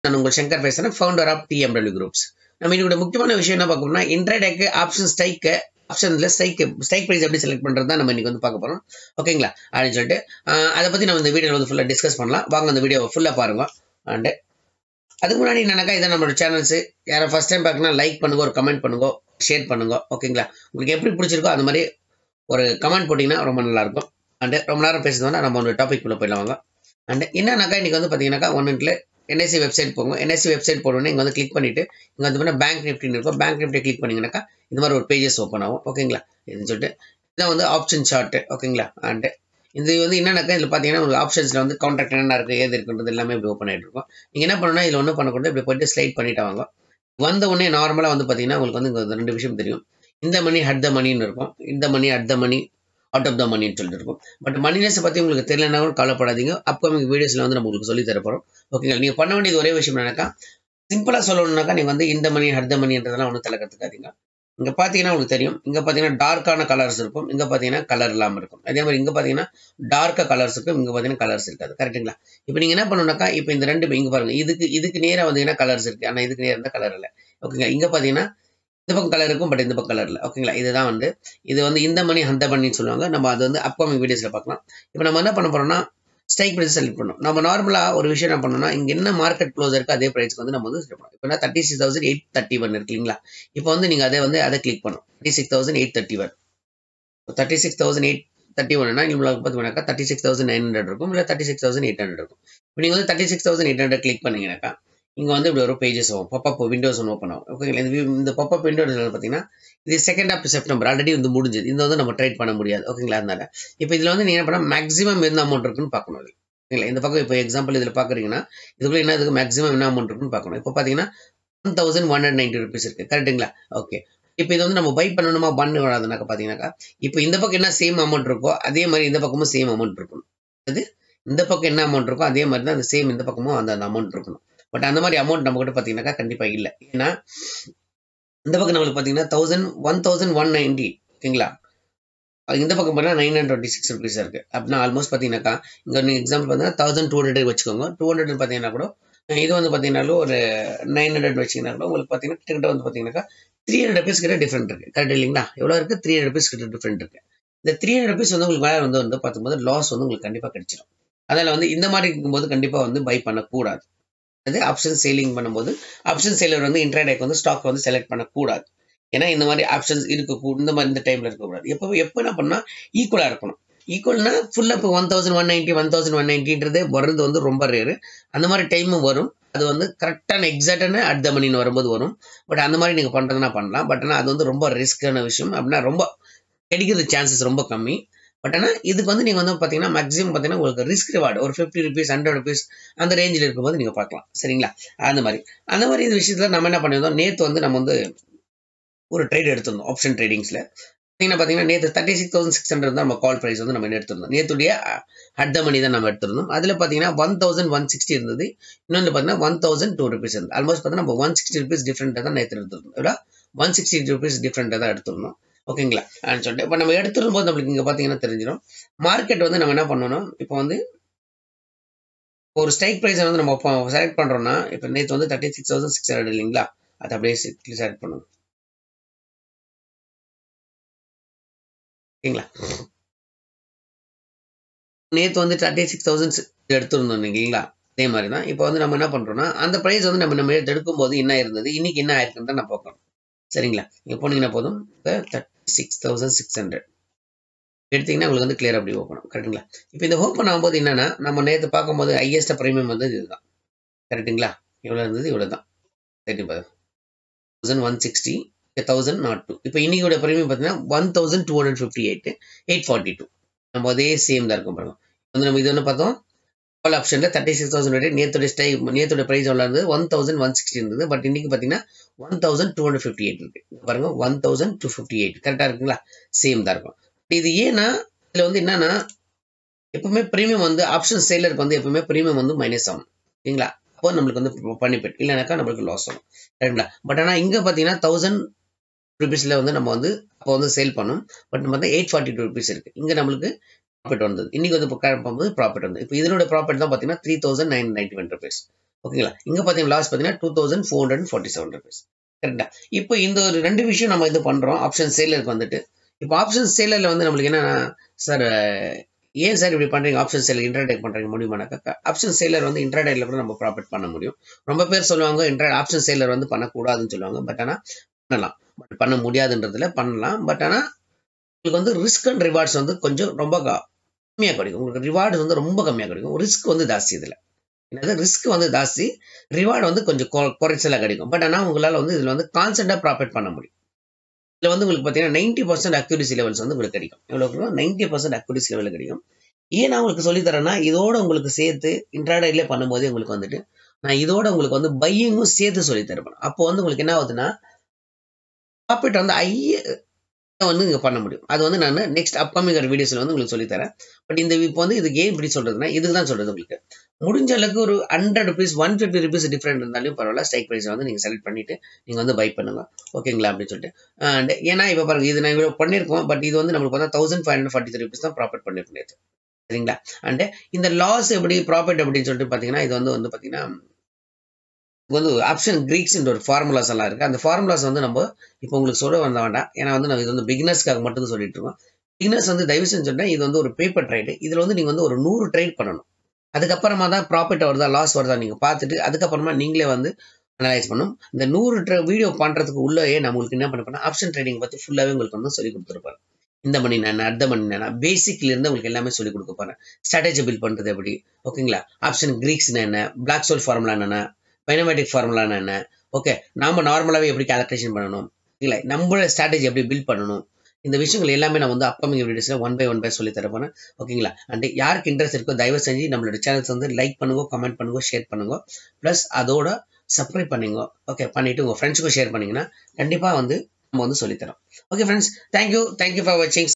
நான் உங்கள் சங்கர் பேசுகிறேன் ஃபவுண்டர் ஆஃப் டிஎம்டபிள்யூ குரூப்ஸ் நம்ம இன்னைக்கு முக்கியமான விஷயம் என்ன பார்க்கணும்னா இன்ட்ராடேக்கு ஆப்ஷன் ஸ்ட்ரைக்கு ஆப்ஷன்ல ஸ்ட்ரைக் ஸ்ட்ரைக் ப்ரைஸ் எப்படி செலக்ட் பண்ணுறது தான் நம்ம இன்னைக்கு வந்து பார்க்க போகிறோம் ஓகேங்களா அப்படின்னு சொல்லிட்டு ஆஹ் அதை பற்றி நம்ம இந்த வீடியோவில் வந்து ஃபுல்லாக டிஸ்கஸ் பண்ணலாம் வாங்க அந்த வீடியோவை ஃபுல்லாக பாருங்க அண்டு அதுக்கு முன்னாடி என்னன்னாக்கா இதை நம்மளோட சேனல்ஸ் யாரும் ஃபர்ஸ்ட் டைம் பார்க்கணும் லைக் பண்ணுங்க ஒரு கமெண்ட் பண்ணுங்க ஷேர் பண்ணுங்க ஓகேங்களா உங்களுக்கு எப்படி பிடிச்சிருக்கோ அந்த மாதிரி ஒரு கமெண்ட் போட்டிங்கன்னா ரொம்ப நல்லாயிருக்கும் அண்டு ரொம்ப நேரம் பேசுனோம்னா நம்ம ஒரு டாபிக் உள்ள போயிடலாம் வாங்க அண்ட் என்னன்னாக்கா இன்னைக்கு வந்து பார்த்தீங்கன்னாக்கா ஒன்றுல என்எஸ்சி வெப்சைட் போங்க என்எஸ்சி வெப்சைட் போடணும்னா இங்கே வந்து கிளிக் பண்ணிட்டு இங்கே வந்து பார்த்தீங்கன்னா பேங்க் நிஃப்டின்னு இருக்கும் பேங்க் நிஃப்டி கிளிக் பண்ணிங்கனாக்கா இந்த மாதிரி ஒரு பேஜஸ் ஓப்பன் ஆகும் ஓகேங்களா இதுன்னு சொல்லிட்டு இதான் வந்து ஆப்ஷன் சார்ட் ஓகேங்களா அண்ட் இது வந்து என்னன்னாக்கா இதில் பார்த்தீங்கன்னா உங்களுக்கு ஆப்ஷன்ஸில் வந்து கான்ட்ராக்ட் என்ன இருக்குது ஏது இருக்குன்றது எல்லாமே இப்படி ஓப்பன் ஆகிட்டு இருக்கும் நீங்கள் என்ன பண்ணணும்னா இதில் ஒன்றும் பண்ணக்கூடாது இப்படி போயிட்டு ஸ்லைட் பண்ணிட்டு வாங்க வந்த உடனே நார்மலாக வந்து பார்த்தீங்கன்னா உங்களுக்கு வந்து இங்க ரெண்டு விஷயம் தெரியும் இந்த மணி ஹட் த மணின்னு இருக்கும் இந்த money at the money out of the மணின்னு சொல்லிட்டு இருக்கும் பட் மணினஸை பற்றி உங்களுக்கு தெரியலனா கூட கவலைப்படாதீங்க அப்கமிங் வீடியோஸில் வந்து நம்ம உங்களுக்கு சொல்லி தரப்போகிறோம் ஓகேங்களா நீங்கள் பண்ண வேண்டியது ஒரே விஷயம் என்னன்னாக்கா சிம்பிளாக சொல்லணும்னாக்கா நீங்கள் வந்து இந்த மணி ஹட் த மணின்றதெல்லாம் ஒன்றும் தலை கற்றுக்காதீங்க இங்கே பார்த்தீங்கன்னா உங்களுக்கு தெரியும் இங்கே பார்த்தீங்கன்னா டார்க்கான கலர்ஸ் இருக்கும் இங்கே பார்த்தீங்கன்னா கலர் இல்லாமல் இருக்கும் அதே மாதிரி இங்கே பார்த்தீங்கன்னா டார்க்காக கலர்ஸ் இருக்கும் இங்கே பார்த்தீங்கன்னா கலர்ஸ் இருக்காது கரெக்ட்டுங்களா இப்போ நீங்கள் என்ன பண்ணணும்னாக்கா இப்போ இந்த ரெண்டு இங்கே பாருங்க இதுக்கு இதுக்கு நேராக வந்தீங்கன்னா கலர்ஸ் இருக்குது ஆனால் இதுக்கு நேரம் இருந்தால் கலர் இல்லை ஓகேங்களா இங்கே பார்த்தீங்கன்னா இந்த பக்கம் கலர் இருக்கும் பட் இந்த பக்கம் கலர் இல்லை ஓகேங்களா இதுதான் வந்து இது வந்து இந்த மணி அந்த மணின்னு சொல்லுவாங்க நம்ம அது வந்து அப்கமிங் வீடியோஸில் பார்க்கலாம் இப்போ நம்ம என்ன பண்ண போறோம்னா ஸ்ட்ரைக் ப்ரைஸ் செலக்ட் பண்ணணும் நம்ம நார்மலாக ஒரு விஷயம் என்ன பண்ணணும்னா இங்கே என்ன மார்க்கெட் க்ளோஸ் இருக்குது அதே ப்ரைஸ்க்கு வந்து நம்ம வந்து செலக்ட் பண்ணணும் இப்போ thirty six thousand eight thirty one இருக்கு இல்லைங்களா இப்போ வந்து நீங்கள் அதை வந்து அதை கிளிக் பண்ணணும் thirty six thousand eight thirty one thirty six thousand eight thirty ஒன்னா உங்களுக்கு பார்த்தீங்கன்னாக்கா thirty six thousand nine hundred இருக்கும் இல்லை thirty six thousand eight hundred இருக்கும் இப்போ நீங்கள் வந்து thirty six thousand eight hundred click பண்ணீங்கன்னாக்கா இங்கே வந்து இப்படி ஒரு பேஜஸ் ஆகும் பப்பப் விண்டோஸ் ஒன்று ஓப்பன் ஆகும் ஓகேங்களா இந்த view- இந்த பப்பப் விண்டோஸ் பார்த்தீங்கன்னா இது செகண்ட் ஆஃப் செப்டம்பர் ஆல்ரெடி வந்து முடிஞ்சது இந்த வந்து நம்ம ட்ரேட் பண்ண முடியாது ஓகேங்களா அதனால இப்போ இதில் வந்து நீங்கள் என்ன பண்ணால் மேக்ஸிமம் என்ன அமௌண்ட் இருக்குன்னு பார்க்கணும் இது ஓகேங்களா இந்த பக்கம் இப்போ எக்ஸாம்பிள் இதில் பார்க்குறீங்கன்னா இதுக்குள்ள என்ன இதுக்கு மேக்ஸிமம் என்ன அமௌண்ட் இருக்குன்னு பார்க்கணும் இப்போ பார்த்தீங்கன்னா one thousand one hundred ninety rupees இருக்குது கரெக்ட்டுங்களா ஓகே இப்போ இது வந்து நம்ம பை பண்ணணுமா பண்ண வராதுனாக்கா பார்த்தீங்கன்னாக்கா இப்போ இந்த பக்கம் என்ன சேம் அமௌண்ட் இருக்கோ அதே மாதிரி இந்த பக்கமும் சேம் அமௌண்ட் இருக்கணும் அது இந்த பக்கம் என்ன அமௌண்ட் இருக்கோ அதே மாதிரி தான் அந்த சேம் இந்த பக்கமும் அந்த அந்த அமௌண்ட் இருக்கணும் பட் அந்த மாதிரி அமௌண்ட் நம்ம கிட்ட பார்த்தீங்கன்னாக்கா கண்டிப்பாக இல்லை ஏன்னா இந்த பக்கம் நம்மளுக்கு பார்த்தீங்கன்னா thousand one thousand one ninety ஓகேங்களா அது இந்த பக்கம் பார்த்தீங்கன்னா nine hundred twenty six rupees இருக்குது அப்படின்னா ஆல்மோஸ்ட் பார்த்தீங்கன்னாக்கா இங்கே நீங்கள் எக்ஸாம்பிள் பார்த்தீங்கன்னா தௌசண்ட் டூ ஹண்ட்ரட் வச்சுக்கோங்க டூ ஹண்ட்ரட் பார்த்தீங்கன்னா கூட இது வந்து பார்த்தீங்கன்னாலும் ஒரு நைன் ஹண்ட்ரட் வச்சிங்கன்னா கூட உங்களுக்கு பார்த்தீங்கன்னா கிட்ட வந்து பார்த்தீங்கன்னாக்கா த்ரீ ஹண்ட்ரட் ருபீஸ் கிட்ட டிஃப்ரெண்ட் இருக்குது கரெக்ட் இல்லைங்களா எவ்வளோ இருக்குது த்ரீ ஹண்ட்ரட் ருபீஸ் கிட்ட டிஃப்ரெண்ட் இருக்குது இந்த த்ரீ ஹண்ட்ரட் ருபீஸ் வந்து உங்களுக்கு மேலே வந்து வந்து பார்க்கும்போது லாஸ் வந்து உங்களுக்கு கண்டிப்பாக கிடைச்சிடும் அதில் வந்து இந்த மாதிரி இருக்கும்போது கண்டிப்பாக வந்து பை பண்ணக்கூடாது அது ஆப்ஷன் சேலிங் பண்ணும்போது ஆப்ஷன் சேலர் வந்து இன்ட்ராடேக்கு வந்து ஸ்டாக் வந்து செலக்ட் பண்ணக்கூடாது ஏன்னா இந்த மாதிரி ஆப்ஷன்ஸ் இருக்க இந்த மாதிரி இந்த டைம்ல இருக்கக்கூடாது எப்போ எப்போ என்ன பண்ணா ஈக்குவலாக இருக்கணும் ஈக்குவல்னா ஃபுல்லாக இப்போ one thousand one ninety one thousand one நைன்ட்டின்றதே வர்றது வந்து ரொம்ப ரேரு அந்த மாதிரி டைமும் வரும் அது வந்து கரெக்டான எக்ஸாக்டான அட் த மணின்னு வரும்போது வரும் பட் அந்த மாதிரி நீங்கள் பண்ணுறதுனா பண்ணலாம் பட் ஆனால் அது வந்து ரொம்ப ரிஸ்க்கான விஷயம் அப்படின்னா ரொம்ப கிடைக்கிறது சான்சஸ் ரொம்ப கம்மி பட் ஆனால் இதுக்கு வந்து நீங்கள் வந்து பார்த்தீங்கன்னா மேக்ஸிமம் பார்த்தீங்கன்னா உங்களுக்கு ரிஸ்க் ரிவார்டு ஒரு ஃபிஃப்டி ருபீஸ் ஹண்ட்ரட் ருபீஸ் அந்த ரேஞ்சில் இருக்கும்போது நீங்கள் பார்க்கலாம் சரிங்களா அந்த மாதிரி அந்த மாதிரி இந்த விஷயத்தில் நம்ம என்ன பண்ணியிருந்தோம் நேற்று வந்து நம்ம வந்து ஒரு ட்ரேட் எடுத்திருந்தோம் ஆப்ஷன் ட்ரேடிங்ஸில் பார்த்தீங்கன்னா பார்த்தீங்கன்னா நேற்று thirty six thousand six hundred தான் நம்ம கால் ப்ரைஸ் வந்து நம்ம எடுத்திருந்தோம் நேற்றுடைய அட் த மணி தான் நம்ம எடுத்திருந்தோம் அதில் பார்த்தீங்கன்னா ஒன் தௌசண்ட் ஒன் சிக்ஸ்டி இருந்தது இன்னொன்று பார்த்தீங்கன்னா ஒன் தௌசண்ட் டூ ருபீஸ் இருந்தது ஆல்மோஸ்ட் பார்த்தீங்கன்னா நம்ம ஒன் சிக்ஸ்டி ருபீஸ் டிஃப்ரெண்ட்டாக தான் நேற்று எடுத்திருந்தோம் எவ்வளோ ஒன் சிக்ஸ்டி ருபீஸ் டிஃப்ரெண்ட்டாக தான் எடுத்திருந்தோம் ஓகேங்களா அப்படின்னு சொல்லிட்டு இப்போ நம்ம எடுத்துடும் போது நம்மளுக்கு இங்கே பார்த்தீங்கன்னா தெரிஞ்சிடும் மார்க்கெட் வந்து நம்ம என்ன பண்ணணும் இப்போ வந்து ஒரு ஸ்ட்ரைக் ப்ரைஸை வந்து நம்ம செலக்ட் பண்ணுறோம்னா இப்போ நேற்று வந்து thirty six thousand six hundred இல்லைங்களா அதை அப்படியே செலக்ட் பண்ணுவோம் ஓகேங்களா நேற்று வந்து தேர்ட்டி சிக்ஸ் தௌசண்ட் எடுத்துருந்தோம் இல்லைங்களா அதே மாதிரி தான் இப்போ வந்து நம்ம என்ன பண்ணுறோம்னா அந்த ப்ரைஸ் வந்து நம்ம நம்ம எடுக்கும்போது என்ன இருந்தது இன்னைக்கு என்ன ஆயிருக்குன்னு நான் பார்க்கணும் சரிங்களா நீங்கள் போனீங்கன்னா போதும் இப்போ thirty six thousand six hundred எடுத்தீங்கன்னா உங்களுக்கு வந்து கிளியர் அப்படி ஓப்பன் கரெக்டுங்களா இப்போ இந்த ஓப்பன் ஆகும்போது என்னன்னா நம்ம நேற்று பார்க்கும்போது ஹையஸ்ட் ப்ரீமியம் வந்து இதுதான் கரெக்டுங்களா எவ்வளோ இருந்தது இவ்வளோ தான் thirty thousand one sixty thousand not two இப்போ இன்னையோட ப்ரீமியம் பார்த்தீங்கன்னா one thousand two hundred fifty eight eight forty two நம்ம அதே சேம் தான் இருக்கும் பாருங்க வந்து நம்ம இது வந்து பார்த்தோம் கால் ஆப்ஷனில் தேர்ட்டி சிக்ஸ் தௌசண்ட் ரேட் நேத்தோட ஸ்டை நேத்தோட ப்ரைஸ் எவ்வளோ இருந்தது ஒன் தௌசண்ட் ஒன் சிக்ஸ்டி இருந்தது பட் இன்னைக்கு பார்த்தீங்கன்னா one thousand two hundred fifty eight இருக்கு பாருங்க one thousand two fifty eight கரெக்டாக இருக்குங்களா சேம் தான் இருக்கும் இது ஏன்னா இதில் வந்து என்னன்னா எப்பவுமே ப்ரீமியம் வந்து ஆப்ஷன் சேலருக்கு வந்து எப்பவுமே ப்ரீமியம் வந்து மைனஸ் ஆகும் சரிங்களா அப்போ நம்மளுக்கு வந்து பண்ணிப்பேட் இல்லைனாக்கா நம்மளுக்கு லாஸ் ஆகும் சரிங்களா பட் ஆனால் இங்கே பார்த்தீங்கன்னா தௌசண்ட் ருபீஸில் வந்து நம்ம வந்து அப்போ வந்து சேல் பண்ணோம் பட் நம்ம வந்து எயிட் ஃபார்ட்டி டூ ருபீஸ் இருக்குது இங்கே நம்மளுக்கு ப்ராஃபிட் வந்தது இன்னைக்கு வந்து இப்போ பார்க்கும்போது ப்ராஃபிட் வந்து இப்போ இதனோட ப்ராஃபிட் தான் பார்த்தீங்கன்னா three thousand nine ninety one rupees ஓகேங்களா இங்கே பார்த்தீங்கன்னா லாஸ் பார்த்தீங்கன்னா two thousand four hundred forty seven rupees கரெக்டா இப்போ இந்த ஒரு ரெண்டு விஷயம் நம்ம இது பண்ணுறோம் ஆப்ஷன் சேலருக்கு வந்துட்டு இப்போ ஆப்ஷன் சேலரில் வந்து நம்மளுக்கு என்னன்னா சார் ஏன் சார் இப்படி பண்ணுறீங்க ஆப்ஷன் சேலர் இன்டர்டேக் பண்ணுறீங்க முடியுமானாக்கா ஆப்ஷன் சேலர் வந்து இன்டர்டேட்டில் கூட நம்ம ப்ராஃபிட் பண்ண முடியும் ரொம்ப பேர் சொல்லுவாங்க இன்டர் ஆப்ஷன் சேலர் வந்து பண்ணக்கூடாதுன்னு சொல்லுவாங்க பட் ஆனால் பண்ணலாம் பட் பண்ண முடியாதுன்றதுல பண்ணலாம் பட் ஆனால் உங்களுக்கு வந்து ரிஸ்க் அண்ட் ரிவார்ட்ஸ் வந்து கொஞ்சம் ரொம்ப கம்மியாக கிடைக்கும் உங்களுக்கு ரிவார்டு வந்து ரொம்ப கம்மியாக கிடைக்கும் ரிஸ்க் வந்து ஜாஸ்தி இதில் என்னது ரிஸ்க் வந்து ஜாஸ்தி ரிவார்டு வந்து கொஞ்சம் குறைச்சலாக கிடைக்கும் பட் ஆனால் உங்களால் வந்து இதில் வந்து கான்ஸ்டண்ட்டாக ப்ராஃபிட் பண்ண முடியும் இதில் வந்து உங்களுக்கு பார்த்தீங்கன்னா நைன்ட்டி பர்சன்ட் அக்யூரிசி லெவல்ஸ் வந்து உங்களுக்கு கிடைக்கும் எவ்வளோ நைன்ட்டி பர்சன்ட் அக்யூரிசி லெவல் கிடைக்கும் ஏன் நான் உங்களுக்கு சொல்லித்தரேன்னா இதோட உங்களுக்கு சேர்த்து இன்ட்ராடேட்லேயே பண்ணும்போது உங்களுக்கு வந்துட்டு நான் இதோட உங்களுக்கு வந்து பையிங்கும் சேர்த்து சொல்லி தருவேன் அப்போ வந்து உங்களுக்கு என்ன ஆகுதுன்னா ப்ராஃபிட் வந்து ஐய வந்து இங்கே பண்ண முடியும் அது வந்து நான் நெக்ஸ்ட் அப்கமிங் வீடியோஸில் வந்து உங்களுக்கு சொல்லித்தரேன் பட் இந்த இப்போ வந்து இது ஏன் இப்படி சொல்கிறதுனா இதுக்கு தான் சொல்கிறது உங்களுக்கு முடிஞ்ச அளவுக்கு ஒரு hundred rupees one fifty rupees different இருந்தாலும் பரவாயில்ல ஸ்ட்ரைக் ப்ரைஸை வந்து நீங்கள் செலக்ட் பண்ணிவிட்டு நீங்கள் வந்து பை பண்ணுங்க ஓகேங்களா அப்படின்னு சொல்லிட்டு அண்ட் ஏன்னா இப்போ பாருங்க இது நான் இவ்வளோ பண்ணியிருக்கோம் பட் இது வந்து நம்மளுக்கு பார்த்தா thousand five hundred forty three rupees தான் ப்ராஃபிட் பண்ணியிருக்கேன் சரிங்களா அண்ட் இந்த லாஸ் எப்படி ப்ராஃபிட் அப்படின்னு சொல்லிட்டு பார்த்தீங்கன்னா இது வந்து வந்து பார்த்தீங்கன்னா வந்து ஆப்ஷன் கிரீக்ஸ்ன்ற ஒரு ஃபார்முலாஸ் எல்லாம் இருக்குது அந்த ஃபார்முலாஸ் வந்து நம்ம இப்போ உங்களுக்கு சொல்ல வந்த வேண்டாம் ஏன்னா வந்து நம்ம இது வந்து பிகினர்ஸ்க்காக மட்டும் தான் சொல்லிட்டு இருக்கோம் பிகினர்ஸ் வந்து தயவு செஞ்சு சொன்னால் இது வந்து ஒரு பேப்பர் ட்ரேடு இதில் வந்து நீங்கள் வந்து ஒரு நூறு ட்ரேட் பண்ணணும் அதுக்கப்புறமா தான் ப்ராஃபிட் வருதா லாஸ் வருதா நீங்கள் பார்த்துட்டு அதுக்கப்புறமா நீங்களே வந்து அனலைஸ் பண்ணும் இந்த நூறு வீடியோ பண்ணுறதுக்கு உள்ளே நான் உங்களுக்கு என்ன பண்ண போனால் ஆப்ஷன் ட்ரேடிங் பற்றி ஃபுல்லாகவே உங்களுக்கு வந்து சொல்லி கொடுத்துருப்பாரு இந்த மணி என்ன அடுத்த மணி என்ன பேசிக்ல இருந்து உங்களுக்கு எல்லாமே சொல்லி கொடுக்க போறேன் ஸ்ட்ராட்டஜி பில்ட் பண்றது எப்படி ஓகேங்களா ஆப்ஷன் கிரீக்ஸ்னா என்ன பிளாக் சோல் ஃபார்முலா என்ன பைனமேட்டிக் ஃபார்முலானா என்ன ஓகே நாம நார்மலாகவே எப்படி கேல்குலேஷன் பண்ணணும் இல்லை நம்மளோட ஸ்ட்ராட்டஜி எப்படி பில்ட் பண்ணணும் இந்த விஷயங்கள் எல்லாமே நான் வந்து அப்கமிங் வீடியோஸில் ஒன் பை ஒன் பை சொல்லி தர போறேன் ஓகேங்களா அண்ட் யாருக்கு இன்ட்ரெஸ்ட் இருக்கோ தயவு செஞ்சு நம்மளோட சேனல்ஸ் வந்து லைக் பண்ணுங்க கமெண்ட் பண்ணுங்க ஷேர் பண்ணுங்க ப்ளஸ் அதோட சப்ஸ்கிரைப் பண்ணுங்க ஓகே பண்ணிட்டு உங்கள் ஃப்ரெண்ட்ஸுக்கும் ஷேர் பண்ணீங்கன்னா கண்டிப்பாக வந்து நம்ம வந்து சொல்லித்தரோம் okay friends thank you thank you for வாட்சிங்